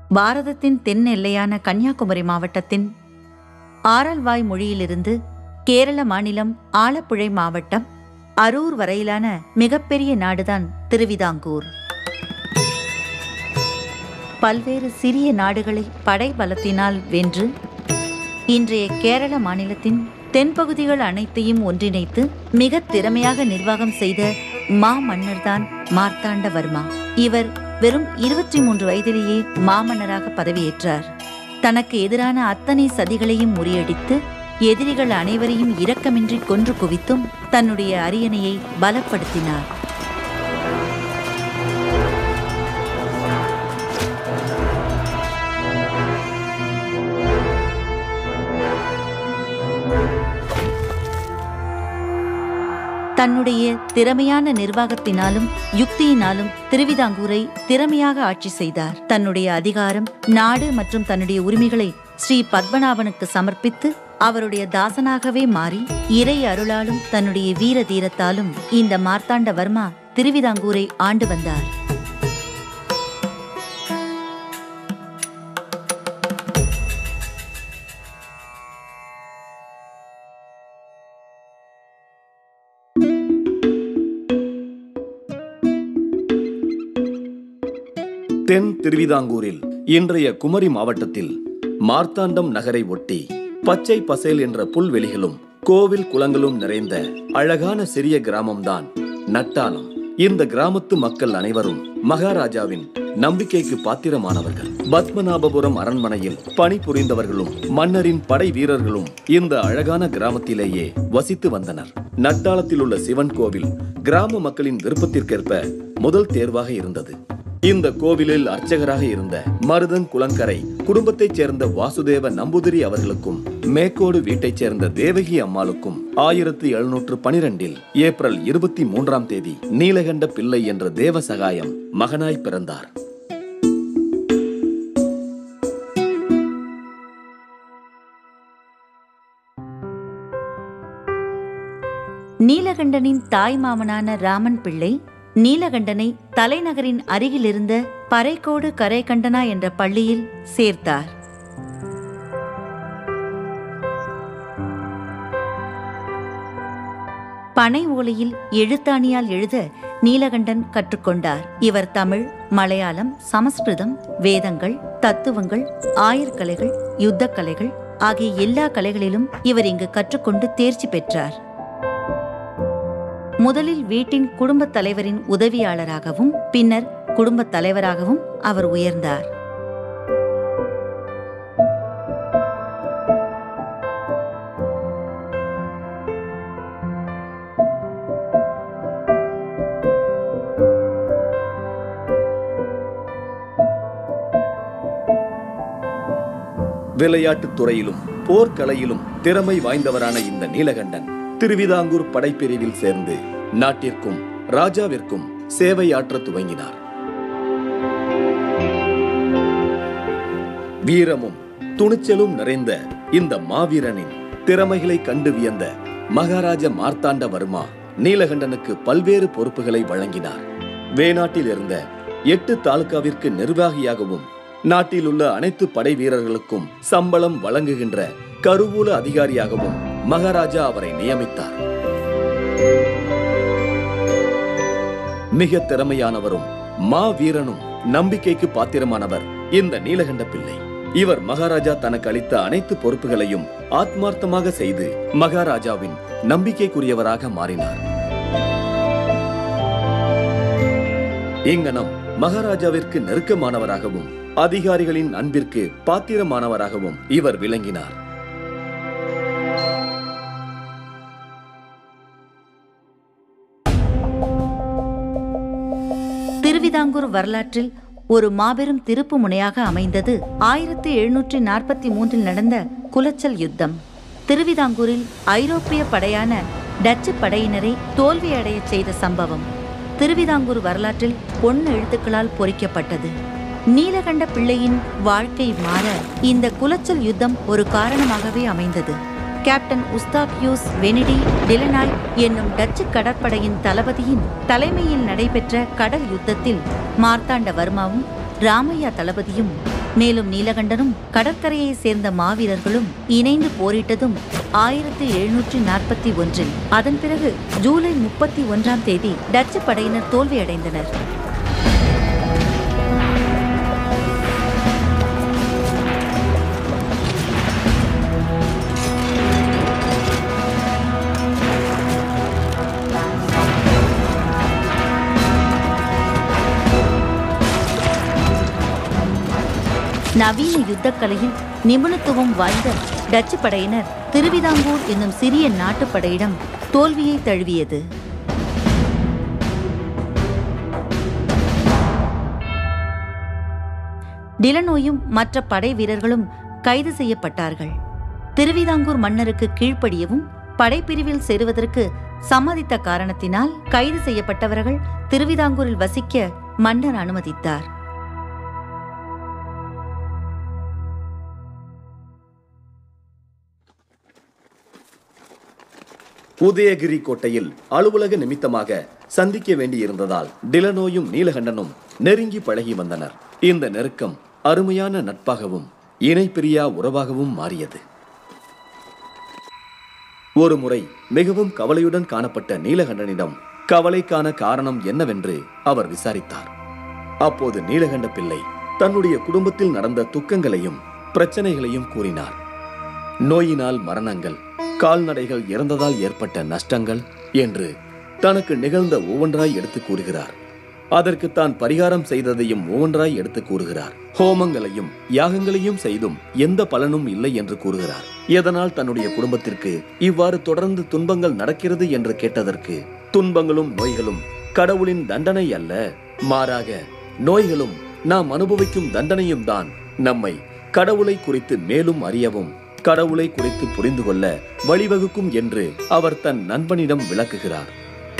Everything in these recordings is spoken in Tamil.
பாரதத்தின் தென் எல்லையான கன்னியாகுமரி மாவட்டத்தின் ஆரல்வாய் மொழியிலிருந்து கேரள மாநிலம் ஆலப்புழை மாவட்டம் அரூர் வரையிலான மிகப்பெரிய நாடுதான் திருவிதாங்கூர் பல்வேறு சிறிய நாடுகளை படை பலத்தினால் வென்று இன்றைய கேரள மாநிலத்தின் தென்பகுதிகள் அனைத்தையும் ஒன்றிணைத்து மிக திறமையாக நிர்வாகம் செய்த மா மன்னர்தான் மார்த்தாண்டவர்மா இவர் வெறும் இருபத்தி மூன்று வயதிலேயே மாமன்னராக பதவியேற்றார் தனக்கு எதிரான அத்தனை சதிகளையும் முறியடித்து எதிரிகள் அனைவரையும் இரக்கமின்றி கொன்று குவித்தும் தன்னுடைய அரியணையை பலப்படுத்தினார் தன்னுடைய திறமையான நிர்வாகத்தினாலும் யுக்தியினாலும் திருவிதாங்கூரை திறமையாக ஆட்சி செய்தார் தன்னுடைய அதிகாரம் நாடு மற்றும் தன்னுடைய உரிமைகளை ஸ்ரீ பத்மநாபனுக்கு சமர்ப்பித்து அவருடைய தாசனாகவே மாறி இறை அருளாலும் தன்னுடைய வீர தீரத்தாலும் இந்த மார்த்தாண்டவர்மா திருவிதாங்கூரை ஆண்டு வந்தார் தென் திருவிதாங்கூரில் இன்றைய குமரி மாவட்டத்தில் மார்த்தாண்டம் நகரை ஒட்டி பச்சை பசேல் என்ற புல்வெளிகளும் கோவில் குளங்களும் நிறைந்த அழகான சிறிய கிராமம்தான் நட்டாலம் இந்த கிராமத்து மக்கள் அனைவரும் மகாராஜாவின் நம்பிக்கைக்கு பாத்திரமானவர்கள் பத்மநாபபுரம் அரண்மனையில் பணிபுரிந்தவர்களும் மன்னரின் படை வீரர்களும் இந்த அழகான கிராமத்திலேயே வசித்து வந்தனர் நட்டாளத்தில் உள்ள சிவன் கோவில் கிராம மக்களின் விருப்பத்திற்கேற்ப முதல் தேர்வாக இருந்தது இந்த கோவிலில் அர்ச்சகராக இருந்த மருதன் குளங்கரை குடும்பத்தைச் சேர்ந்த வாசுதேவ நம்பூதிரி அவர்களுக்கும் மேக்கோடு வீட்டைச் சேர்ந்த தேவகி அம்மாளுக்கும் ஆயிரத்தி எழுநூற்று பனிரெண்டில் ஏப்ரல் இருபத்தி மூன்றாம் தேதி நீலகண்ட பிள்ளை என்ற தேவ சகாயம் மகனாய் பிறந்தார் நீலகண்டனின் தாய் மாமனான ராமன் பிள்ளை நீலகண்டனை தலைநகரின் அருகிலிருந்த பறைக்கோடு கரைகண்டனா என்ற பள்ளியில் சேர்த்தார் பனை ஓலையில் எழுத்தாணியால் எழுத நீலகண்டன் கற்றுக்கொண்டார் இவர் தமிழ் மலையாளம் சமஸ்கிருதம் வேதங்கள் தத்துவங்கள் ஆயர்கலைகள் யுத்தக்கலைகள் ஆகிய எல்லா கலைகளிலும் இவர் இங்கு கற்றுக்கொண்டு தேர்ச்சி பெற்றார் முதலில் வீட்டின் குடும்பத் தலைவரின் உதவியாளராகவும் பின்னர் குடும்பத் தலைவராகவும் அவர் உயர்ந்தார் விளையாட்டுத் துறையிலும் போர்க்கலையிலும் திறமை வாய்ந்தவரான இந்த நீலகண்டன் திருவிதாங்கூர் படைப்பிரிவில் சேர்ந்து நாட்டிற்கும் ராஜாவிற்கும் சேவையாற்றத் துவங்கினார் வீரமும் துணிச்சலும் நிறைந்த இந்த மாவீரனின் திறமைகளை கண்டு வியந்த மகாராஜ மார்த்தாண்டவர்மா நீலகண்டனுக்கு பல்வேறு பொறுப்புகளை வழங்கினார் வேநாட்டில் இருந்த எட்டு தாலுகாவிற்கு நிர்வாகியாகவும் நாட்டில் உள்ள அனைத்து படை வீரர்களுக்கும் சம்பளம் வழங்குகின்ற கருவூல அதிகாரியாகவும் மகாராஜா அவரை நியமித்தார் மிக திறமையானவரும் மா வீரனும் நம்பிக்கைக்கு பாத்திரமானவர் இந்த நீலகண்ட பிள்ளை இவர் மகாராஜா தனக்கு அளித்த அனைத்து பொறுப்புகளையும் ஆத்மார்த்தமாக செய்து மகாராஜாவின் நம்பிக்கைக்குரியவராக மாறினார் இங்கனம் மகாராஜாவிற்கு நெருக்கமானவராகவும் அதிகாரிகளின் அன்பிற்கு பாத்திரமானவராகவும் இவர் விளங்கினார் திருவிதாங்கூர் வரலாற்றில் ஒரு மாபெரும் திருப்பு முனையாக அமைந்தது ஆயிரத்தி எழுநூற்றி நாற்பத்தி மூன்றில் நடந்த குலச்சல் யுத்தம் திருவிதாங்கூரில் ஐரோப்பிய படையான டச்சு படையினரை தோல்வியடையச் செய்த சம்பவம் திருவிதாங்கூர் வரலாற்றில் பொன் எழுத்துக்களால் பொறிக்கப்பட்டது நீலகண்ட பிள்ளையின் வாழ்க்கை மாற இந்த குலச்சல் யுத்தம் ஒரு காரணமாகவே அமைந்தது கேப்டன் உஸ்தாபியூஸ் வெனிடி டிலனாய் என்னும் டச்சு கடற்படையின் தளபதியின் தலைமையில் நடைபெற்ற கடல் யுத்தத்தில் மார்த்தாண்டவர்மாவும் ராமையா தளபதியும் மேலும் நீலகண்டனும் கடற்கரையை சேர்ந்த மாவீரர்களும் இணைந்து போரிட்டதும் ஆயிரத்தி எழுநூற்றி நாற்பத்தி ஒன்றில் அதன் பிறகு ஜூலை முப்பத்தி ஒன்றாம் தேதி டச்சு படையினர் தோல்வியடைந்தனர் நவீன யுத்தக்கலையில் நிபுணத்துவம் வாய்ந்த டச்சு படையினர் திருவிதாங்கூர் என்னும் சிறிய நாட்டுப் படையிடம் தோல்வியை தழுவியது டிலனோயும் மற்ற படை வீரர்களும் கைது செய்யப்பட்டார்கள் திருவிதாங்கூர் மன்னருக்கு கீழ்ப்படியவும் படைப்பிரிவில் சேருவதற்கு சம்மதித்த காரணத்தினால் கைது செய்யப்பட்டவர்கள் திருவிதாங்கூரில் வசிக்க மன்னர் அனுமதித்தார் உதயகிரி கோட்டையில் அலுவலக நிமித்தமாக சந்திக்க வேண்டியிருந்ததால் டிலனோயும் நீலகண்டனும் நெருங்கி பழகி வந்தனர் இந்த நெருக்கம் அருமையான நட்பாகவும் இணைப்பிரியா உறவாகவும் மாறியது ஒரு முறை மிகவும் கவலையுடன் காணப்பட்ட நீலகண்டனிடம் கவலைக்கான காரணம் என்னவென்று அவர் விசாரித்தார் அப்போது நீலகண்ட பிள்ளை தன்னுடைய குடும்பத்தில் நடந்த துக்கங்களையும் பிரச்சனைகளையும் கூறினார் நோயினால் மரணங்கள் கால்நடைகள் இறந்ததால் ஏற்பட்ட நஷ்டங்கள் என்று தனக்கு நிகழ்ந்த ஒவ்வொன்றாய் எடுத்து கூறுகிறார் அதற்கு தான் பரிகாரம் செய்ததையும் ஒவ்வொன்றாய் எடுத்து கூறுகிறார் ஹோமங்களையும் யாகங்களையும் செய்தும் எந்த பலனும் இல்லை என்று கூறுகிறார் எதனால் தன்னுடைய குடும்பத்திற்கு இவ்வாறு தொடர்ந்து துன்பங்கள் நடக்கிறது என்று கேட்டதற்கு துன்பங்களும் நோய்களும் கடவுளின் தண்டனை அல்ல மாறாக நோய்களும் நாம் அனுபவிக்கும் தண்டனையும் தான் நம்மை கடவுளை குறித்து மேலும் அறியவும் கடவுளை குறித்து புரிந்து கொள்ள வழிவகுக்கும் என்று அவர் தன் நண்பனிடம் விளக்குகிறார்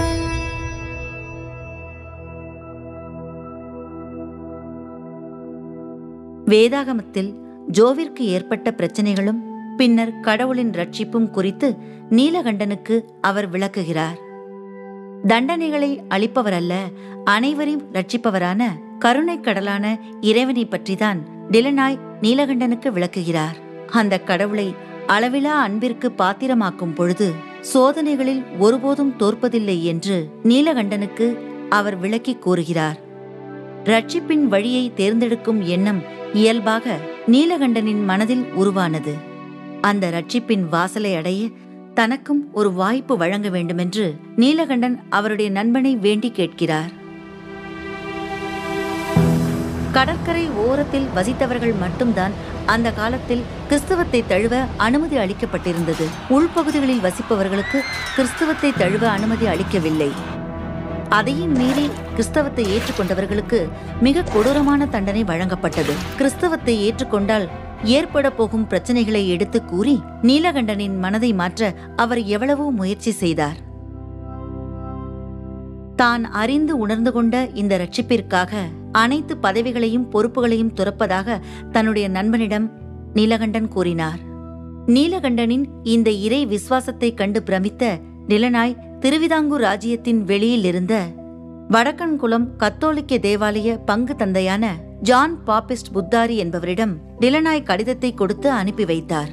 வேதாகமத்தில் ஜோவிற்கு ஏற்பட்ட பிரச்சனைகளும் பின்னர் கடவுளின் ரட்சிப்பும் குறித்து நீலகண்டனுக்கு அவர் விளக்குகிறார் தண்டனைகளை அளிப்பவர் அல்ல அனைவரையும் ரட்சிப்பவரான கருணைக் கடலான இறைவனை பற்றிதான் டிலனாய் நீலகண்டனுக்கு விளக்குகிறார் அந்த கடவுளை அளவிலா அன்பிற்கு பாத்திரமாக்கும் பொழுது சோதனைகளில் ஒருபோதும் தோற்பதில்லை என்று நீலகண்டனுக்கு அவர் விளக்கி கூறுகிறார் ரட்சிப்பின் வழியை தேர்ந்தெடுக்கும் எண்ணம் இயல்பாக நீலகண்டனின் மனதில் உருவானது அந்த ரட்சிப்பின் வாசலை அடைய தனக்கும் ஒரு வாய்ப்பு வழங்க வேண்டுமென்று நீலகண்டன் அவருடைய நண்பனை வேண்டி கேட்கிறார் கடற்கரை ஓரத்தில் வசித்தவர்கள் மட்டும்தான் அந்த காலத்தில் கிறிஸ்தவத்தை தழுவ அனுமதி அளிக்கப்பட்டிருந்தது உள்பகுதிகளில் வசிப்பவர்களுக்கு கிறிஸ்தவத்தை தழுவ அனுமதி அளிக்கவில்லை அதையும் மீறி கிறிஸ்தவத்தை ஏற்றுக்கொண்டவர்களுக்கு மிக கொடூரமான தண்டனை வழங்கப்பட்டது கிறிஸ்தவத்தை ஏற்றுக்கொண்டால் ஏற்பட போகும் பிரச்சனைகளை எடுத்து கூறி நீலகண்டனின் மனதை மாற்ற அவர் எவ்வளவோ முயற்சி செய்தார் தான் அறிந்து உணர்ந்து கொண்ட இந்த ரட்சிப்பிற்காக அனைத்து பதவிகளையும் பொறுப்புகளையும் துறப்பதாக தன்னுடைய நண்பனிடம் நீலகண்டன் கூறினார் நீலகண்டனின் இந்த இறை விசுவாசத்தை கண்டு பிரமித்த நிலனாய் திருவிதாங்கூர் ராஜ்யத்தின் வெளியில் இருந்த வடக்கன்குளம் கத்தோலிக்க தேவாலய பங்கு தந்தையான ஜான் பாப்பிஸ்ட் புத்தாரி என்பவரிடம் டிலனாய் கடிதத்தை கொடுத்து அனுப்பி வைத்தார்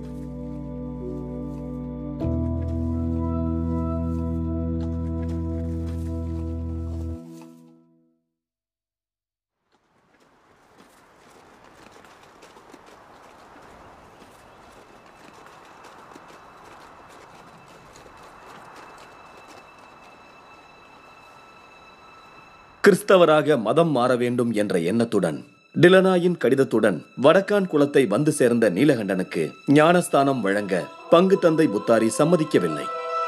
கிறிஸ்தவராக மதம் மாற வேண்டும் என்ற எண்ணத்துடன் டிலனாயின் கடிதத்துடன் வடக்கான் குலத்தை வந்து சேர்ந்த நீலகண்டனுக்கு ஞானஸ்தானம் வழங்க பங்கு தந்தை புத்தாரி சம்மதிக்கவில்லை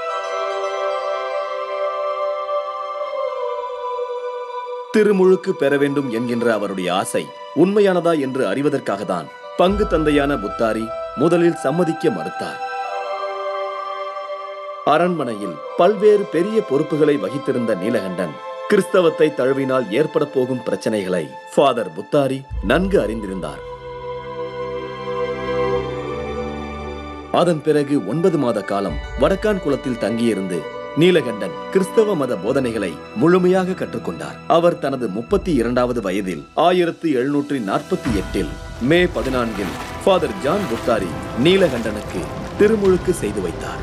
திருமுழுக்கு பெற வேண்டும் என்கின்ற அவருடைய ஆசை உண்மையானதா என்று அறிவதற்காகத்தான் பங்கு தந்தையான புத்தாரி முதலில் சம்மதிக்க மறுத்தார் அரண்மனையில் பல்வேறு பெரிய பொறுப்புகளை வகித்திருந்த நீலகண்டன் கிறிஸ்தவத்தை தழுவினால் ஏற்பட போகும் பிரச்சனைகளை ஃபாதர் புத்தாரி நன்கு அறிந்திருந்தார் அதன் பிறகு ஒன்பது மாத காலம் வடக்கான் குலத்தில் தங்கியிருந்து நீலகண்டன் கிறிஸ்தவ மத போதனைகளை முழுமையாக கற்றுக்கொண்டார் அவர் தனது முப்பத்தி இரண்டாவது வயதில் ஆயிரத்தி எழுநூற்றி நாற்பத்தி எட்டில் மே பதினான்கில் ஃபாதர் ஜான் புத்தாரி நீலகண்டனுக்கு திருமுழுக்கு செய்து வைத்தார்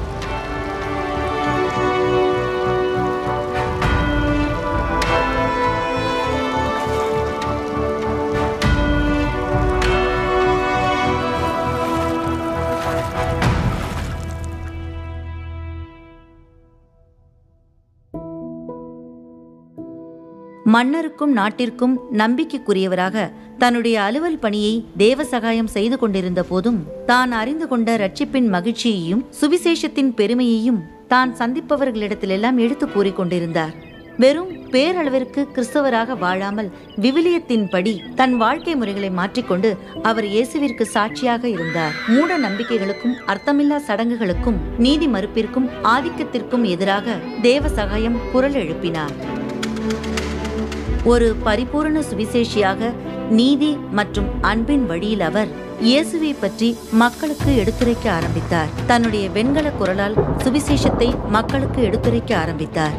மன்னருக்கும் நாட்டிற்கும் நம்பிக்கைக்குரியவராக தன்னுடைய அலுவல் பணியை தேவ சகாயம் செய்து கொண்டிருந்த போதும் தான் அறிந்து கொண்ட ரட்சிப்பின் மகிழ்ச்சியையும் சுவிசேஷத்தின் பெருமையையும் தான் சந்திப்பவர்களிடத்திலெல்லாம் எடுத்து கூறிக் கொண்டிருந்தார் வெறும் பேரளவிற்கு கிறிஸ்தவராக வாழாமல் விவிலியத்தின்படி தன் வாழ்க்கை முறைகளை மாற்றிக்கொண்டு அவர் இயேசுவிற்கு சாட்சியாக இருந்தார் மூட நம்பிக்கைகளுக்கும் அர்த்தமில்லா சடங்குகளுக்கும் நீதி மறுப்பிற்கும் ஆதிக்கத்திற்கும் எதிராக தேவ சகாயம் குரல் எழுப்பினார் ஒரு பரிபூரண சுவிசேஷியாக நீதி மற்றும் அன்பின் வழியில் அவர் இயேசுவை பற்றி மக்களுக்கு எடுத்துரைக்க ஆரம்பித்தார் தன்னுடைய வெண்கல குரலால் சுவிசேஷத்தை மக்களுக்கு எடுத்துரைக்க ஆரம்பித்தார்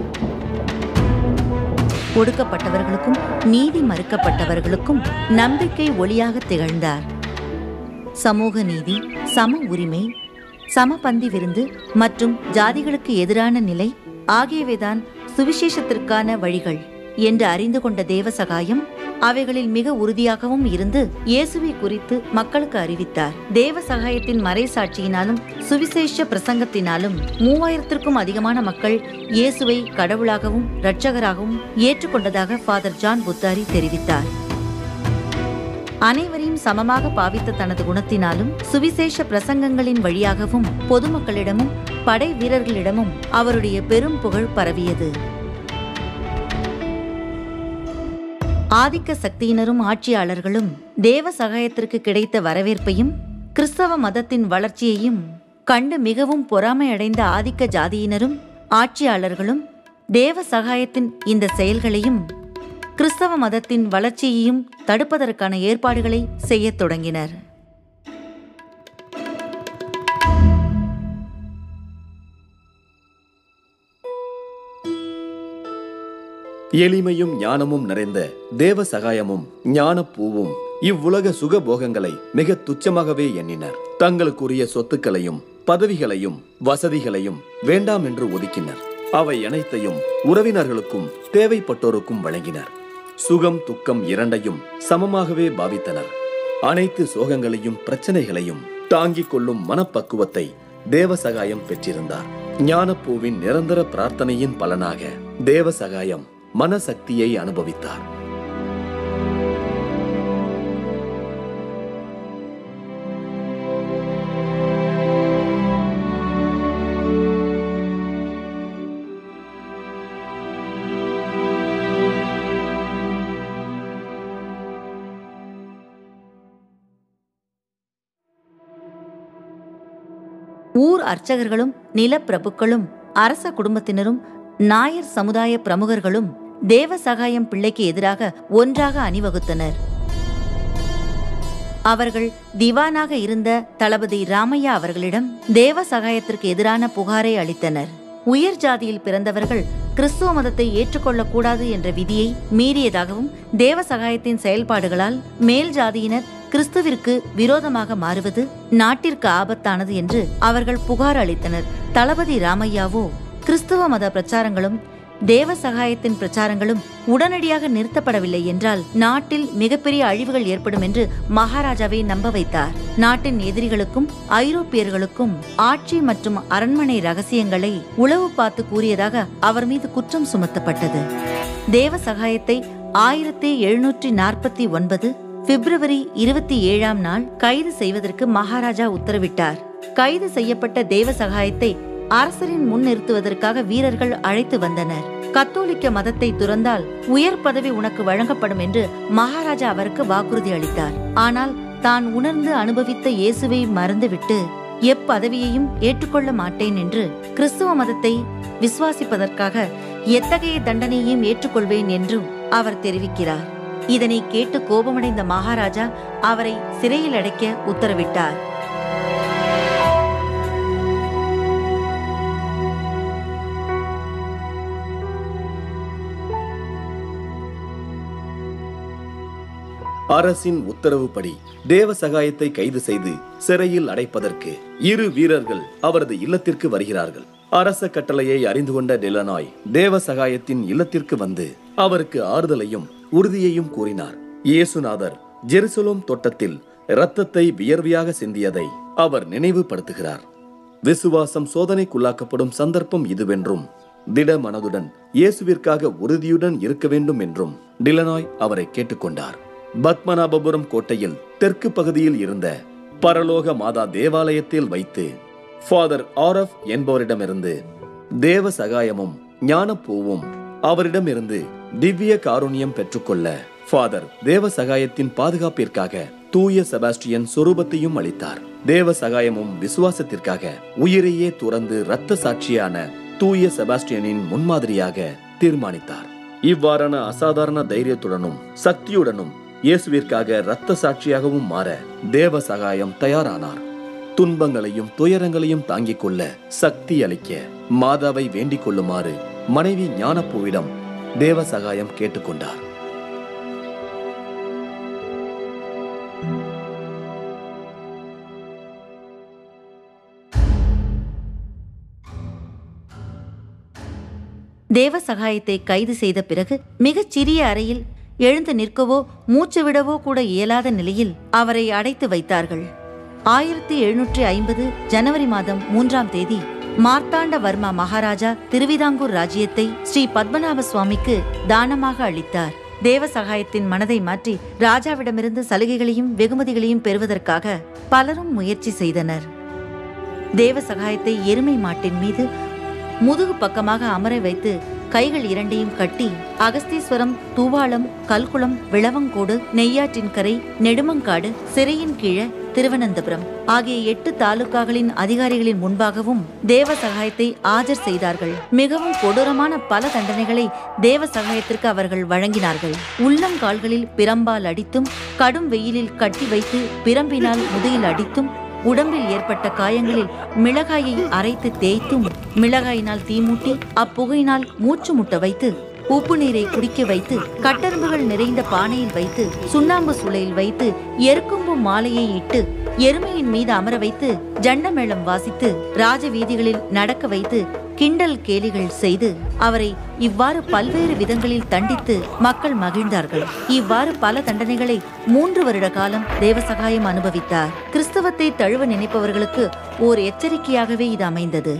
ஒடுக்கப்பட்டவர்களுக்கும் நீதி மறுக்கப்பட்டவர்களுக்கும் நம்பிக்கை ஒளியாக திகழ்ந்தார் சமூக நீதி சம உரிமை சமபந்தி விருந்து மற்றும் ஜாதிகளுக்கு எதிரான நிலை ஆகியவைதான் சுவிசேஷத்திற்கான வழிகள் என்று அறிந்து கொண்ட தேவ சகாயம் அவைகளில் மிக உறுதியாகவும் இருந்து இயேசுவை குறித்து மக்களுக்கு அறிவித்தார் தேவ சகாயத்தின் மறைசாட்சியினாலும் சுவிசேஷ பிரசங்கத்தினாலும் மூவாயிரத்திற்கும் அதிகமான மக்கள் இயேசுவை கடவுளாகவும் இரட்சகராகவும் ஏற்றுக்கொண்டதாக ஃபாதர் ஜான் புத்தாரி தெரிவித்தார் அனைவரையும் சமமாக பாவித்த தனது குணத்தினாலும் சுவிசேஷ பிரசங்கங்களின் வழியாகவும் பொதுமக்களிடமும் படை வீரர்களிடமும் அவருடைய பெரும் புகழ் பரவியது ஆதிக்க சக்தியினரும் ஆட்சியாளர்களும் தேவ சகாயத்திற்கு கிடைத்த வரவேற்பையும் கிறிஸ்தவ மதத்தின் வளர்ச்சியையும் கண்டு மிகவும் பொறாமையடைந்த ஆதிக்க ஜாதியினரும் ஆட்சியாளர்களும் தேவ சகாயத்தின் இந்த செயல்களையும் கிறிஸ்தவ மதத்தின் வளர்ச்சியையும் தடுப்பதற்கான ஏற்பாடுகளை செய்யத் தொடங்கினர் எளிமையும் ஞானமும் நிறைந்த தேவ சகாயமும் ஞானப்பூவும் இவ்வுலக சுகபோகங்களை மிக துச்சமாகவே எண்ணினர் தங்களுக்குரிய சொத்துக்களையும் பதவிகளையும் வசதிகளையும் வேண்டாம் என்று ஒதுக்கினர் அவை அனைத்தையும் உறவினர்களுக்கும் தேவைப்பட்டோருக்கும் வழங்கினர் சுகம் துக்கம் இரண்டையும் சமமாகவே பாவித்தனர் அனைத்து சோகங்களையும் பிரச்சனைகளையும் தாங்கிக் கொள்ளும் மனப்பக்குவத்தை தேவ சகாயம் பெற்றிருந்தார் ஞானப்பூவின் நிரந்தர பிரார்த்தனையின் பலனாக தேவ சகாயம் மனசக்தியை அனுபவித்தார் ஊர் அர்ச்சகர்களும் நிலப்பிரபுக்களும் அரச குடும்பத்தினரும் நாயர் சமுதாய பிரமுகர்களும் தேவ சகாயம் பிள்ளைக்கு எதிராக ஒன்றாக அணிவகுத்தனர் அவர்கள் திவானாக இருந்த தளபதி ராமையா அவர்களிடம் தேவ சகாயத்திற்கு எதிரான புகாரை அளித்தனர் உயர் ஜாதியில் பிறந்தவர்கள் கிறிஸ்துவ மதத்தை ஏற்றுக்கொள்ளக்கூடாது என்ற விதியை மீறியதாகவும் தேவ சகாயத்தின் செயல்பாடுகளால் மேல் ஜாதியினர் கிறிஸ்துவிற்கு விரோதமாக மாறுவது நாட்டிற்கு ஆபத்தானது என்று அவர்கள் புகார் அளித்தனர் தளபதி ராமையாவோ கிறிஸ்துவ மத பிரச்சாரங்களும் தேவ சகாயத்தின் பிரச்சாரங்களும் உடனடியாக நிறுத்தப்படவில்லை என்றால் நாட்டில் மிகப்பெரிய அழிவுகள் ஏற்படும் என்று மகாராஜாவை நம்ப வைத்தார் நாட்டின் எதிரிகளுக்கும் ஐரோப்பியர்களுக்கும் ஆட்சி மற்றும் அரண்மனை ரகசியங்களை உளவு பார்த்து கூறியதாக அவர் மீது குற்றம் சுமத்தப்பட்டது தேவ சகாயத்தை ஆயிரத்தி எழுநூற்றி நாற்பத்தி ஒன்பது பிப்ரவரி இருபத்தி ஏழாம் நாள் கைது செய்வதற்கு மகாராஜா உத்தரவிட்டார் கைது செய்யப்பட்ட தேவ சகாயத்தை அரசரின் முன் நிறுத்துவதற்காக வீரர்கள் அழைத்து வந்தனர் கத்தோலிக்க மதத்தை துறந்தால் உயர் பதவி உனக்கு வழங்கப்படும் என்று மகாராஜா அவருக்கு வாக்குறுதி அளித்தார் ஆனால் தான் உணர்ந்து அனுபவித்த இயேசுவை மறந்துவிட்டு எப்பதவியையும் ஏற்றுக்கொள்ள மாட்டேன் என்று கிறிஸ்துவ மதத்தை விசுவாசிப்பதற்காக எத்தகைய தண்டனையையும் ஏற்றுக்கொள்வேன் என்றும் அவர் தெரிவிக்கிறார் இதனை கேட்டு கோபமடைந்த மகாராஜா அவரை சிறையில் அடைக்க உத்தரவிட்டார் அரசின் உத்தரவுப்படி தேவ சகாயத்தை கைது செய்து சிறையில் அடைப்பதற்கு இரு வீரர்கள் அவரது இல்லத்திற்கு வருகிறார்கள் அரச கட்டளையை அறிந்து கொண்ட டிலனாய் தேவ சகாயத்தின் இல்லத்திற்கு வந்து அவருக்கு ஆறுதலையும் உறுதியையும் கூறினார் இயேசுநாதர் ஜெருசலேம் தோட்டத்தில் இரத்தத்தை வியர்வையாக சிந்தியதை அவர் நினைவுபடுத்துகிறார் விசுவாசம் சோதனைக்குள்ளாக்கப்படும் சந்தர்ப்பம் இதுவென்றும் திட மனதுடன் இயேசுவிற்காக உறுதியுடன் இருக்க வேண்டும் என்றும் டிலனாய் அவரை கேட்டுக்கொண்டார் பத்மநாபபுரம் கோட்டையில் தெற்கு பகுதியில் இருந்த பரலோக மாதா தேவாலயத்தில் வைத்து ஃபாதர் ஆரஃப் என்பவரிடமிருந்து தேவ சகாயமும் ஞானப்பூவும் அவரிடமிருந்து திவ்ய காருண்யம் பெற்றுக்கொள்ள ஃபாதர் தேவ சகாயத்தின் பாதுகாப்பிற்காக தூய செபாஸ்டியன் சொரூபத்தையும் அளித்தார் தேவ சகாயமும் விசுவாசத்திற்காக உயிரையே துறந்து இரத்த சாட்சியான தூய செபாஸ்டியனின் முன்மாதிரியாக தீர்மானித்தார் இவ்வாறான அசாதாரண தைரியத்துடனும் சக்தியுடனும் இயேசுவிற்காக இரத்த சாட்சியாகவும் மாற தேவ சகாயம் தயாரானார் துன்பங்களையும் துயரங்களையும் தாங்கிக் கொள்ள சக்தி அளிக்க மாதாவை வேண்டிக் கொள்ளுமாறு மனைவி ஞானப்பூவிடம் தேவ சகாயம் கேட்டுக்கொண்டார் தேவ சகாயத்தை கைது செய்த பிறகு மிகச் சிறிய அறையில் எழுந்து நிற்கவோ மூச்சு விடவோ கூட இயலாத நிலையில் அவரை அடைத்து வைத்தார்கள் ஆயிரத்தி எழுநூற்றி ஐம்பது ஜனவரி மாதம் மூன்றாம் தேதி மார்த்தாண்ட வர்மா மகாராஜா திருவிதாங்கூர் ராஜ்யத்தை ஸ்ரீ பத்மநாப சுவாமிக்கு தானமாக அளித்தார் தேவ சகாயத்தின் மனதை மாற்றி ராஜாவிடமிருந்து சலுகைகளையும் வெகுமதிகளையும் பெறுவதற்காக பலரும் முயற்சி செய்தனர் தேவ சகாயத்தை எருமை மாட்டின் மீது முதுகு பக்கமாக அமர வைத்து கைகள் இரண்டையும் கட்டி அகஸ்தீஸ்வரம் தூவாளம் கல்குளம் விளவங்கோடு நெய்யாற்றின் கரை நெடுமங்காடு சிறையின் கீழே திருவனந்தபுரம் ஆகிய எட்டு தாலுகாக்களின் அதிகாரிகளின் முன்பாகவும் தேவ சகாயத்தை ஆஜர் செய்தார்கள் மிகவும் கொடூரமான பல தண்டனைகளை தேவ சகாயத்திற்கு அவர்கள் வழங்கினார்கள் உள்ளங்கால்களில் பிரம்பால் அடித்தும் கடும் வெயிலில் கட்டி வைத்து பிரம்பினால் முதுகில் அடித்தும் உடம்பில் ஏற்பட்ட காயங்களில் மிளகாயை அரைத்து தேய்த்தும் மிளகாயினால் தீமூட்டி அப்புகையினால் மூச்சு முட்ட வைத்து உப்பு நீரை குடிக்க வைத்து கட்டெரும்புகள் நிறைந்த பானையில் வைத்து சுண்ணாம்பு சூளையில் வைத்து எருக்கும்பு மாலையை இட்டு எருமையின் மீது அமர வைத்து ஜண்டமேளம் வாசித்து ராஜ வீதிகளில் நடக்க வைத்து கிண்டல் கேலிகள் செய்து அவரை இவ்வாறு பல்வேறு விதங்களில் தண்டித்து மக்கள் மகிழ்ந்தார்கள் இவ்வாறு பல தண்டனைகளை மூன்று வருட காலம் தேவசகாயம் அனுபவித்தார் கிறிஸ்தவத்தை தழுவ நினைப்பவர்களுக்கு ஓர் எச்சரிக்கையாகவே இது அமைந்தது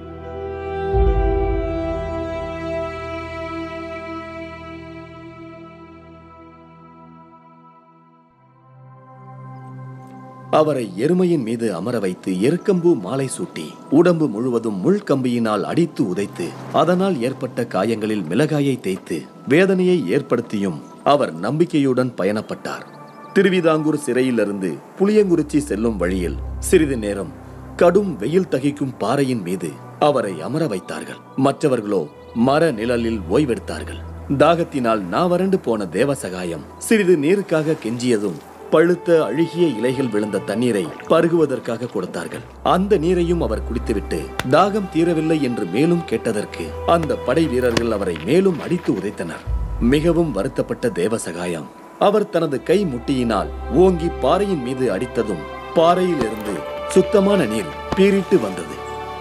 அவரை எருமையின் மீது அமர வைத்து எருக்கம்பூ மாலை சூட்டி உடம்பு முழுவதும் முள்கம்பியினால் அடித்து உதைத்து அதனால் ஏற்பட்ட காயங்களில் மிளகாயை தேய்த்து வேதனையை ஏற்படுத்தியும் அவர் நம்பிக்கையுடன் பயணப்பட்டார் திருவிதாங்கூர் சிறையிலிருந்து புளியங்குறிச்சி செல்லும் வழியில் சிறிது நேரம் கடும் வெயில் தகிக்கும் பாறையின் மீது அவரை அமர வைத்தார்கள் மற்றவர்களோ மர நிழலில் ஓய்வெடுத்தார்கள் தாகத்தினால் நாவறண்டு போன தேவசகாயம் சிறிது நீருக்காக கெஞ்சியதும் பழுத்த அழுகிய இலைகள் விழுந்த தண்ணீரை பருகுவதற்காக கொடுத்தார்கள் அந்த நீரையும் அவர் குடித்துவிட்டு தாகம் தீரவில்லை என்று மேலும் கேட்டதற்கு அந்த படை வீரர்கள் அவரை மேலும் அடித்து உதைத்தனர் மிகவும் வருத்தப்பட்ட தேவசகாயம் அவர் தனது கை முட்டியினால் ஓங்கி பாறையின் மீது அடித்ததும் பாறையிலிருந்து சுத்தமான நீர் பீரிட்டு வந்தது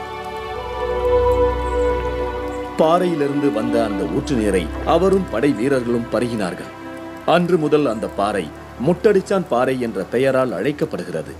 பாறையிலிருந்து வந்த அந்த ஊற்று நீரை அவரும் படை வீரர்களும் பருகினார்கள் அன்று முதல் அந்த பாறை முட்டடிச்சான் பாறை என்ற பெயரால் அழைக்கப்படுகிறது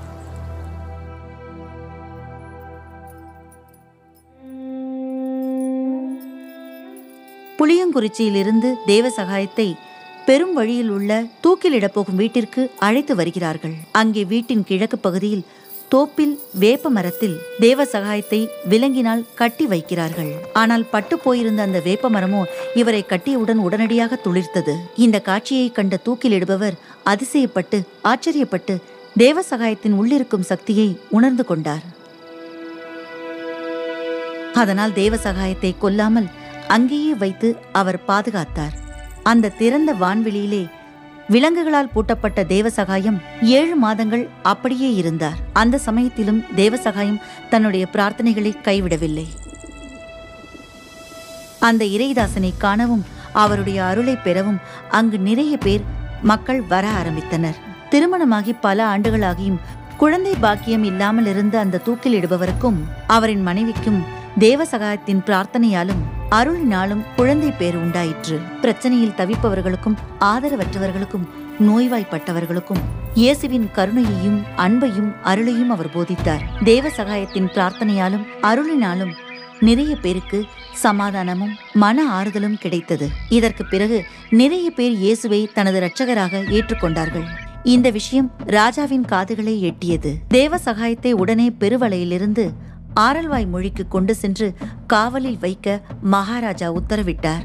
புளியங்குறிச்சியிலிருந்து தேவ சகாயத்தை பெரும் வழியில் உள்ள தூக்கிலிடப் போகும் வீட்டிற்கு அழைத்து வருகிறார்கள் அங்கே வீட்டின் கிழக்கு பகுதியில் தோப்பில் வேப்ப மரத்தில் தேவ சகாயத்தை விலங்கினால் கட்டி வைக்கிறார்கள் ஆனால் பட்டு போயிருந்த அந்த வேப்ப மரமோ இவரை கட்டியவுடன் உடனடியாக துளிர்த்தது இந்த காட்சியை கண்ட தூக்கிலிடுபவர் அதிசயப்பட்டு ஆச்சரியப்பட்டு தேவ சகாயத்தின் உள்ளிருக்கும் சக்தியை உணர்ந்து கொண்டார் அதனால் தேவ சகாயத்தை கொல்லாமல் அங்கேயே வைத்து அவர் பாதுகாத்தார் அந்த திறந்த வான்வெளியிலே விலங்குகளால் பூட்டப்பட்ட தேவசகாயம் ஏழு மாதங்கள் அப்படியே இருந்தார் அந்த சமயத்திலும் தேவசகாயம் தன்னுடைய பிரார்த்தனைகளை கைவிடவில்லை அந்த இறைதாசனை காணவும் அவருடைய அருளை பெறவும் அங்கு நிறைய பேர் மக்கள் வர ஆரம்பித்தனர் திருமணமாகி பல ஆண்டுகளாகியும் குழந்தை பாக்கியம் இல்லாமல் இருந்த அந்த தூக்கிலிடுபவருக்கும் அவரின் மனைவிக்கும் தேவ சகாயத்தின் பிரார்த்தனையாலும் அருளினாலும் குழந்தை பேர் உண்டாயிற்று பிரச்சனையில் தவிப்பவர்களுக்கும் ஆதரவற்றவர்களுக்கும் நோய்வாய்ப்பட்டவர்களுக்கும் இயேசுவின் கருணையையும் அன்பையும் அருளையும் அவர் போதித்தார் தேவ சகாயத்தின் பிரார்த்தனையாலும் அருளினாலும் நிறைய பேருக்கு சமாதானமும் மன ஆறுதலும் கிடைத்தது இதற்கு பிறகு நிறைய பேர் இயேசுவை தனது இரட்சகராக ஏற்றுக்கொண்டார்கள் இந்த விஷயம் ராஜாவின் காதுகளை எட்டியது தேவ சகாயத்தை உடனே பெருவளையிலிருந்து ஆரல்வாய் மொழிக்கு கொண்டு சென்று காவலில் வைக்க மகாராஜா உத்தரவிட்டார்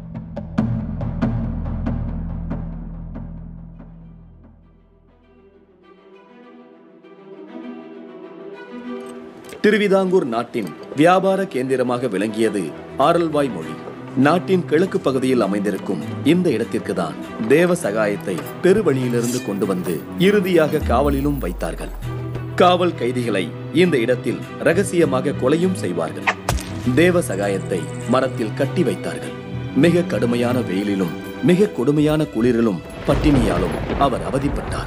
திருவிதாங்கூர் நாட்டின் வியாபார கேந்திரமாக விளங்கியது ஆரல்வாய் மொழி நாட்டின் கிழக்கு பகுதியில் அமைந்திருக்கும் இந்த இடத்திற்கு தான் தேவ சகாயத்தை பெருவழியிலிருந்து கொண்டு வந்து இறுதியாக காவலிலும் வைத்தார்கள் காவல் கைதிகளை இந்த இடத்தில் ரகசியமாக கொலையும் செய்வார்கள் தேவ சகாயத்தை மரத்தில் கட்டி வைத்தார்கள் மிக கடுமையான வெயிலிலும் மிக கொடுமையான குளிரிலும் பட்டினியாலும் அவர் அவதிப்பட்டார்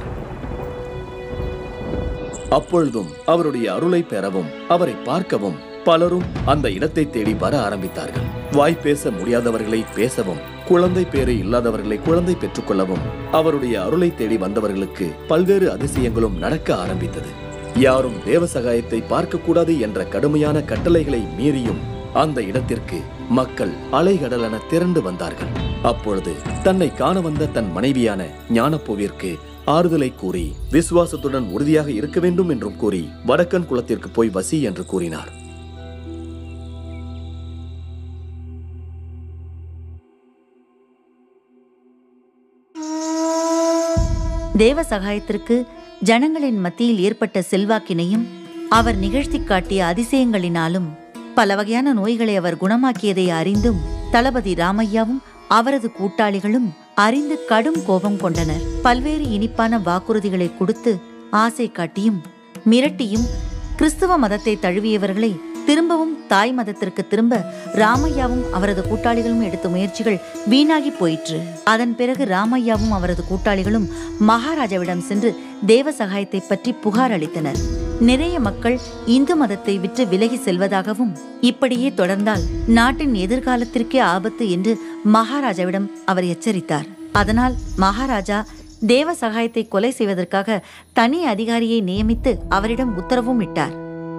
அப்பொழுதும் அவருடைய அருளை பெறவும் அவரை பார்க்கவும் பலரும் அந்த இடத்தை தேடி வர ஆரம்பித்தார்கள் வாய் பேச முடியாதவர்களை பேசவும் குழந்தை பேறு இல்லாதவர்களை குழந்தை பெற்றுக்கொள்ளவும் அவருடைய அருளை தேடி வந்தவர்களுக்கு பல்வேறு அதிசயங்களும் நடக்க ஆரம்பித்தது யாரும் தேவ சகாயத்தை பார்க்கக்கூடாது என்ற கடுமையான கட்டளைகளை மீறியும் அந்த இடத்திற்கு மக்கள் அலைகடலென திரண்டு வந்தார்கள் அப்பொழுது தன்னை காண வந்த தன் மனைவியான ஞானப்பூவிற்கு ஆறுதலை கூறி விசுவாசத்துடன் உறுதியாக இருக்க வேண்டும் என்றும் கூறி வடக்கன் குலத்திற்கு போய் வசி என்று கூறினார் தேவ சகாயத்திற்கு ஜனங்களின் மத்தியில் ஏற்பட்ட செல்வாக்கினையும் அவர் நிகழ்த்தி காட்டிய அதிசயங்களினாலும் பல வகையான நோய்களை அவர் குணமாக்கியதை அறிந்தும் தளபதி ராமையாவும் அவரது கூட்டாளிகளும் அறிந்து கடும் கோபம் கொண்டனர் பல்வேறு இனிப்பான வாக்குறுதிகளை கொடுத்து ஆசை காட்டியும் மிரட்டியும் கிறிஸ்துவ மதத்தை தழுவியவர்களை திரும்பவும் தாய் மதத்திற்கு திரும்ப ராமையாவும் அவரது கூட்டாளிகளும் எடுத்த முயற்சிகள் வீணாகி போயிற்று அதன் பிறகு ராமையாவும் அவரது கூட்டாளிகளும் மகாராஜாவிடம் சென்று தேவ சகாயத்தை பற்றி புகார் அளித்தனர் நிறைய மக்கள் இந்து மதத்தை விட்டு விலகி செல்வதாகவும் இப்படியே தொடர்ந்தால் நாட்டின் எதிர்காலத்திற்கே ஆபத்து என்று மகாராஜாவிடம் அவர் எச்சரித்தார் அதனால் மகாராஜா தேவ சகாயத்தை கொலை செய்வதற்காக தனி அதிகாரியை நியமித்து அவரிடம் உத்தரவும் இட்டார்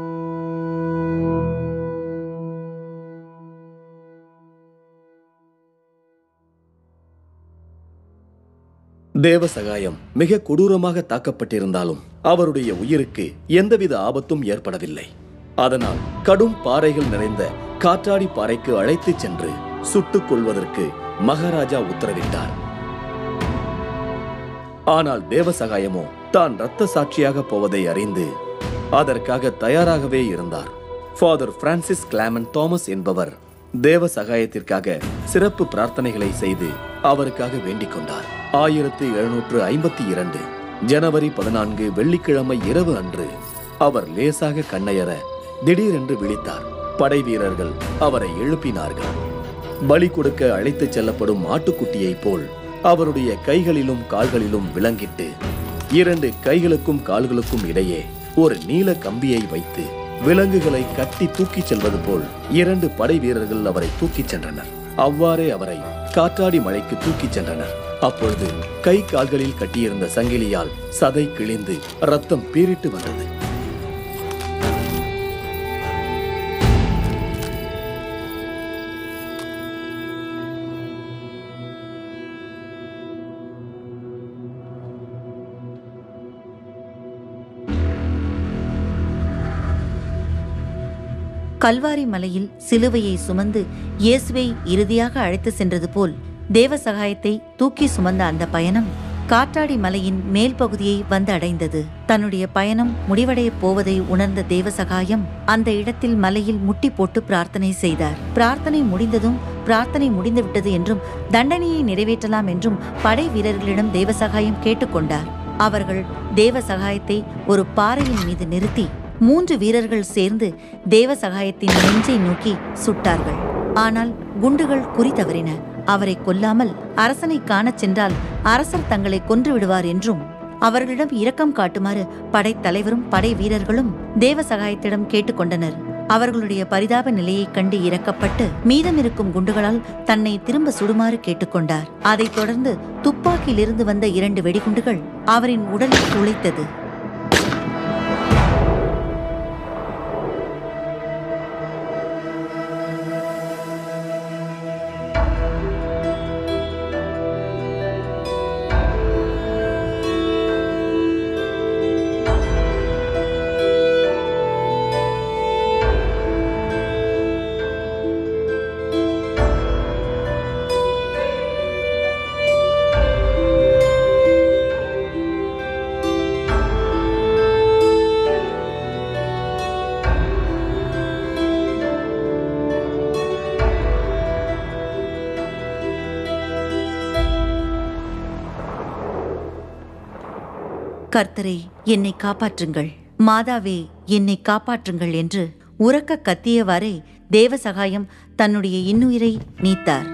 தேவ சகாயம் மிக கொடூரமாக தாக்கப்பட்டிருந்தாலும் அவருடைய உயிருக்கு எந்தவித ஆபத்தும் ஏற்படவில்லை அதனால் கடும் பாறைகள் நிறைந்த காற்றாடி பாறைக்கு அழைத்துச் சென்று சுட்டுக் கொள்வதற்கு மகாராஜா உத்தரவிட்டார் ஆனால் தேவ சகாயமோ தான் இரத்த சாட்சியாக போவதை அறிந்து அதற்காக தயாராகவே இருந்தார் ஃபாதர் பிரான்சிஸ் கிளாமன் தாமஸ் என்பவர் தேவ சகாயத்திற்காக சிறப்பு பிரார்த்தனைகளை செய்து அவருக்காக வேண்டிக் கொண்டார் ஆயிரத்தி எழுநூற்று ஐம்பத்தி இரண்டு ஜனவரி பதினான்கு வெள்ளிக்கிழமை இரவு அன்று அவர் லேசாக கண்ணையற திடீரென்று விழித்தார் படை வீரர்கள் அவரை எழுப்பினார்கள் பலி கொடுக்க அழைத்துச் செல்லப்படும் ஆட்டுக்குட்டியைப் போல் அவருடைய கைகளிலும் கால்களிலும் விலங்கிட்டு இரண்டு கைகளுக்கும் கால்களுக்கும் இடையே ஒரு நீல கம்பியை வைத்து விலங்குகளை கட்டி தூக்கிச் செல்வது போல் இரண்டு படை வீரர்கள் அவரை தூக்கிச் சென்றனர் அவ்வாறே அவரை காற்றாடி மலைக்கு தூக்கிச் சென்றனர் அப்பொழுது கை கால்களில் கட்டியிருந்த சங்கிலியால் சதை கிழிந்து ரத்தம் பீரிட்டு வந்தது கல்வாரி மலையில் சிலுவையை சுமந்து இயேசுவை இறுதியாக அழைத்து சென்றது போல் தேவ சகாயத்தை தூக்கி சுமந்த அந்த பயணம் காற்றாடி மலையின் மேல் பகுதியை வந்து அடைந்தது தன்னுடைய பயணம் முடிவடையப் போவதை உணர்ந்த தேவ சகாயம் அந்த இடத்தில் மலையில் முட்டி போட்டு பிரார்த்தனை செய்தார் பிரார்த்தனை முடிந்ததும் பிரார்த்தனை முடிந்துவிட்டது என்றும் தண்டனையை நிறைவேற்றலாம் என்றும் படை வீரர்களிடம் தேவசகாயம் கேட்டுக்கொண்டார் அவர்கள் தேவ சகாயத்தை ஒரு பாறையின் மீது நிறுத்தி மூன்று வீரர்கள் சேர்ந்து தேவ சகாயத்தின் நெஞ்சை நோக்கி சுட்டார்கள் ஆனால் குண்டுகள் குறி தவறின அவரை கொல்லாமல் அரசனை காணச் சென்றால் அரசர் தங்களை கொன்று விடுவார் என்றும் அவர்களிடம் இரக்கம் காட்டுமாறு படைத்தலைவரும் படை வீரர்களும் தேவ சகாயத்திடம் கேட்டுக்கொண்டனர் அவர்களுடைய பரிதாப நிலையைக் கண்டு இறக்கப்பட்டு மீதமிருக்கும் குண்டுகளால் தன்னை திரும்ப சுடுமாறு கேட்டுக்கொண்டார் அதைத் தொடர்ந்து துப்பாக்கியிலிருந்து வந்த இரண்டு வெடிகுண்டுகள் அவரின் உடலில் துளைத்தது கர்த்தரே என்னை காப்பாற்றுங்கள் மாதாவே என்னை காப்பாற்றுங்கள் என்று உறக்க கத்தியவாறே தேவசகாயம் தன்னுடைய இன்னுயிரை நீத்தார்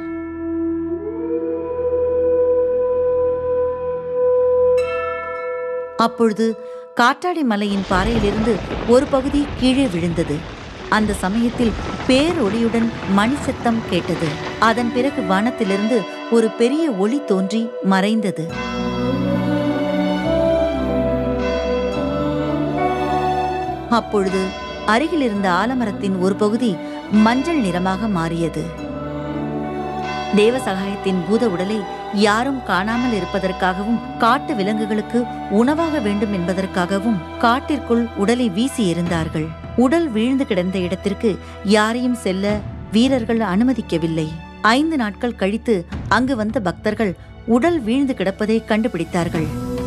அப்பொழுது காற்றாடி மலையின் பாறையிலிருந்து ஒரு பகுதி கீழே விழுந்தது அந்த சமயத்தில் பேரொளியுடன் மணி சத்தம் கேட்டது அதன் பிறகு வானத்திலிருந்து ஒரு பெரிய ஒளி தோன்றி மறைந்தது அப்பொழுது அருகில் இருந்த ஆலமரத்தின் ஒரு பகுதி மஞ்சள் நிறமாக மாறியது தேவசகாயத்தின் பூத உடலை யாரும் காணாமல் இருப்பதற்காகவும் காட்டு விலங்குகளுக்கு உணவாக வேண்டும் என்பதற்காகவும் காட்டிற்குள் உடலை வீசி எறிந்தார்கள் உடல் வீழ்ந்து கிடந்த இடத்திற்கு யாரையும் செல்ல வீரர்கள் அனுமதிக்கவில்லை ஐந்து நாட்கள் கழித்து அங்கு வந்த பக்தர்கள் உடல் வீழ்ந்து கிடப்பதை கண்டுபிடித்தார்கள்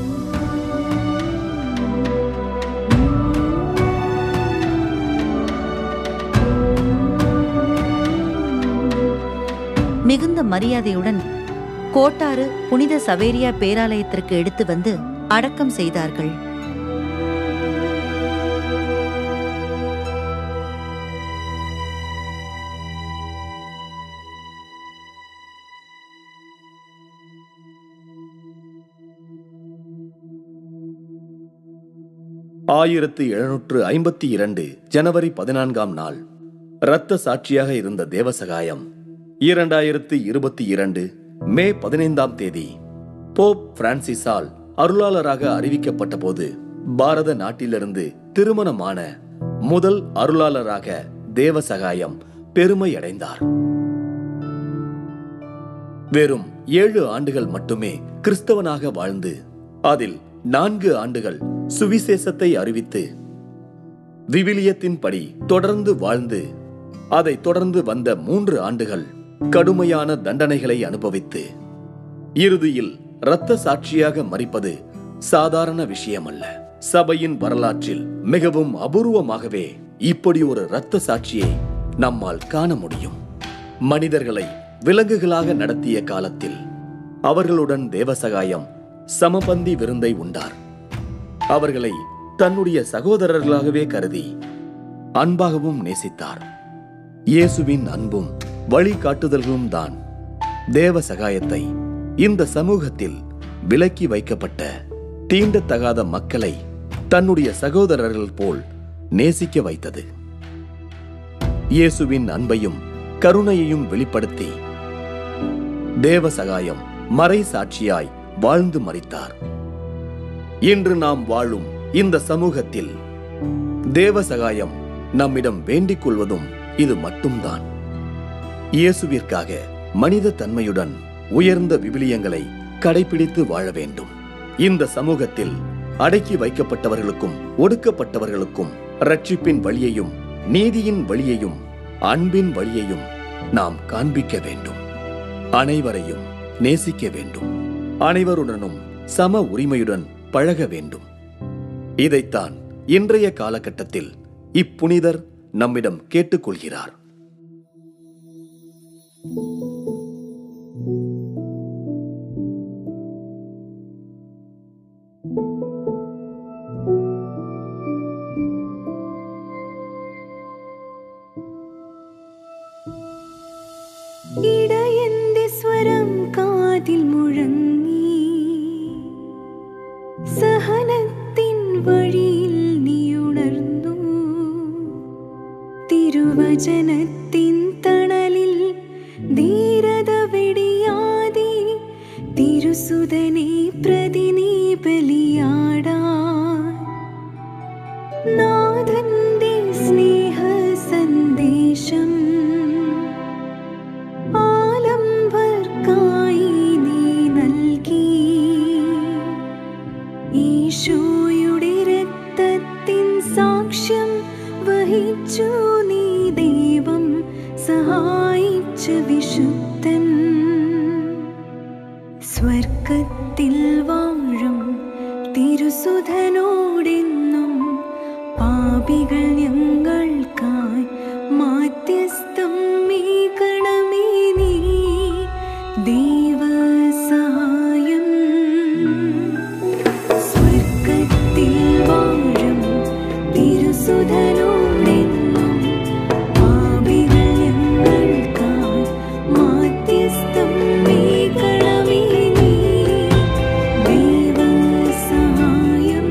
மிகுந்த மரியாதையுடன் கோட்டாறு புனித சவேரியா பேராலயத்திற்கு எடுத்து வந்து அடக்கம் செய்தார்கள் ஆயிரத்து எழுநூற்று ஐம்பத்தி இரண்டு ஜனவரி பதினான்காம் நாள் இரத்த சாட்சியாக இருந்த தேவசகாயம் இரண்டாயிரத்து இருபத்தி இரண்டு மே பதினைந்தாம் தேதி போப் பிரான்சிஸால் அருளாளராக அறிவிக்கப்பட்ட போது பாரத நாட்டிலிருந்து திருமணமான முதல் அருளாளராக தேவசகாயம் பெருமை அடைந்தார் வெறும் ஏழு ஆண்டுகள் மட்டுமே கிறிஸ்தவனாக வாழ்ந்து அதில் நான்கு ஆண்டுகள் சுவிசேஷத்தை அறிவித்து விவிலியத்தின்படி தொடர்ந்து வாழ்ந்து அதைத் தொடர்ந்து வந்த மூன்று ஆண்டுகள் கடுமையான தண்டனைகளை அனுபவித்து இறுதியில் இரத்த சாட்சியாக மறிப்பது சாதாரண விஷயமல்ல சபையின் வரலாற்றில் மிகவும் அபூர்வமாகவே இப்படி ஒரு இரத்த சாட்சியை நம்மால் காண முடியும் மனிதர்களை விலங்குகளாக நடத்திய காலத்தில் அவர்களுடன் தேவசகாயம் சமபந்தி விருந்தை உண்டார் அவர்களை தன்னுடைய சகோதரர்களாகவே கருதி அன்பாகவும் நேசித்தார் இயேசுவின் அன்பும் வழிகாட்டுதல்களும் தான் தேவ சகாயத்தை இந்த சமூகத்தில் விலக்கி வைக்கப்பட்ட தீண்டத்தகாத மக்களை தன்னுடைய சகோதரர்கள் போல் நேசிக்க வைத்தது இயேசுவின் அன்பையும் கருணையையும் வெளிப்படுத்தி தேவ சகாயம் மறை சாட்சியாய் வாழ்ந்து மறித்தார் இன்று நாம் வாழும் இந்த சமூகத்தில் தேவ சகாயம் நம்மிடம் வேண்டிக் கொள்வதும் இது மட்டும்தான் இயேசுவிற்காக மனித தன்மையுடன் உயர்ந்த விவிலியங்களை கடைபிடித்து வாழ வேண்டும் இந்த சமூகத்தில் அடக்கி வைக்கப்பட்டவர்களுக்கும் ஒடுக்கப்பட்டவர்களுக்கும் ரட்சிப்பின் வழியையும் நீதியின் வழியையும் அன்பின் வழியையும் நாம் காண்பிக்க வேண்டும் அனைவரையும் நேசிக்க வேண்டும் அனைவருடனும் சம உரிமையுடன் பழக வேண்டும் இதைத்தான் இன்றைய காலகட்டத்தில் இப்புனிதர் நம்மிடம் கேட்டுக்கொள்கிறார் ഇടയന്തി സ്വര ധീരത വെടിയാതെ തിരുസുതനെ പ്രതി നീ ബലിയാടാൻ നാഥന്റെ സ്നേഹ സന്ദേശം ആലംബർക്കായി നീ നൽകി ഈശോയുടെ രക്തത്തിൻ സാക്ഷ്യം വഹിച്ചു നീ ദൈവം സഹായിച്ച വിശുദ്ധൻ സ്വർഗത്തിൽ വാഴും തിരുസുധനോടെന്നും പാപികൾ ഞങ്ങൾക്കായി മാധ്യസ്ഥം മീകണമേ നീ ദൈവസഹായം സ്വർഗത്തിൽ വാഴും തിരുസുധനോടെന്നും പാപികൾ ഞങ്ങൾക്കായി മാധ്യസ്ഥം മീകണമേ നീ ദൈവസഹായം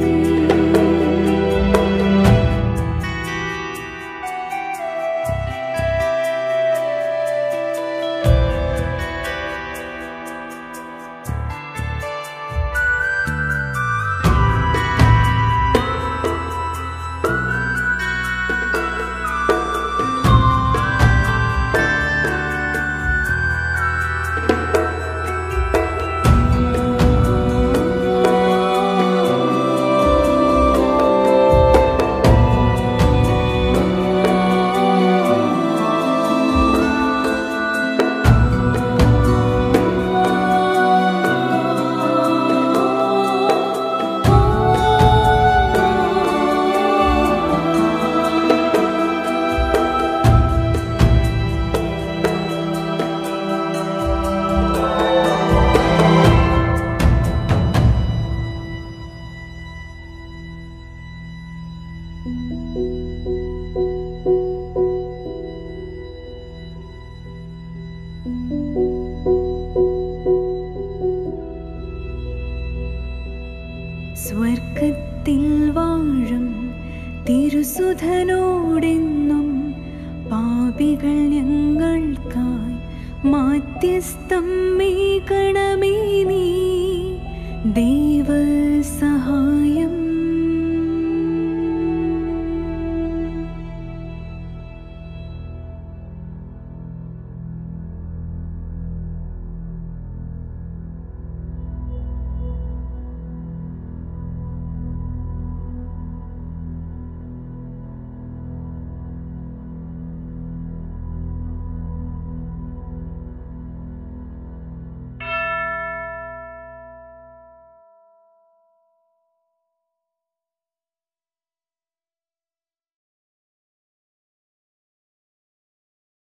സ്വർഗത്തിൽ വാഴും തിരുസുധനോടെന്നും പാപികൾ ഞങ്ങൾക്കായി മാധ്യസ്ഥം മേകണമേ നീ ദൈവസഹായം